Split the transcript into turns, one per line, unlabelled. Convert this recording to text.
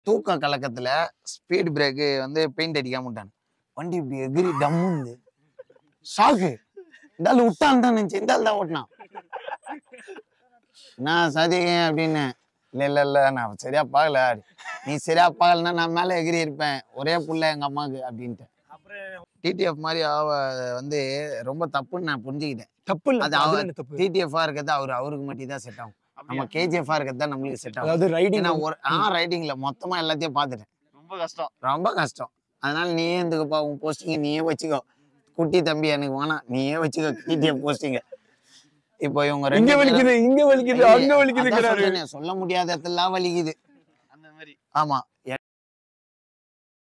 தூக்க கலக்கத்துல speed brake வந்து பெயிண்ட் அடிக்காம விட்டான் வண்டி இப்படி எகிரி டம்முந்து ஷாக்கு இந்த ஆள் விட்டான் தான் நினைச்சு இந்த ஆள் தான் ஓட்டினான் நான் சதிகன் அப்படின்னு இல்ல இல்ல இல்ல நான் சரியா பார்க்கல நீ சரியா பார்க்கலன்னா நான் மேல எகிரி இருப்பேன் ஒரே புள்ள எங்க அம்மாக்கு அப்படின்ட்டு டிடிஎஃப் மாதிரி அவ வந்து ரொம்ப தப்புன்னு நான் புரிஞ்சுக்கிட்டேன்
தப்பு இல்ல
அது
அதுல
அவ-
என்ன தப்பு
டிடிஎஃப்ஆ இருக்கிறது அவர் அவருக்கு மட்டும் தான் செட் ஆகும் நம்ம கேஜிஎஃப்ஆ இருக்கிறது தான் நம்மளுக்கு செட் ஆகும்
அதாவது ரைடிங்
ஏன்னா ஒரு ஆ ரைட்டிங்ல மொத்தமா எல்லாத்தையும் பார்த்துட்டேன்
ரொம்ப கஷ்டம்
ரொம்ப கஷ்டம் அதனால நீயே இருந்துக்கப்பா உன் போஸ்டிங் நீயே வச்சுக்கோ குட்டி தம்பி எனக்கு வேணாம் நீயே வச்சுக்கோ டிடிஎஃப் போஸ்டிங் இப்போ இவங்க
இங்க
ரெண்டு பேரும்
வலிக்குது இங்க வலிக்குது
இல்லையே,
அங்க
அதான்
வலிக்குதுங்கிறாரு
சொல்றேனே, சொல்ல முடியாத இடத்துல வலிக்குது
அந்த மாதிரி
ஆமா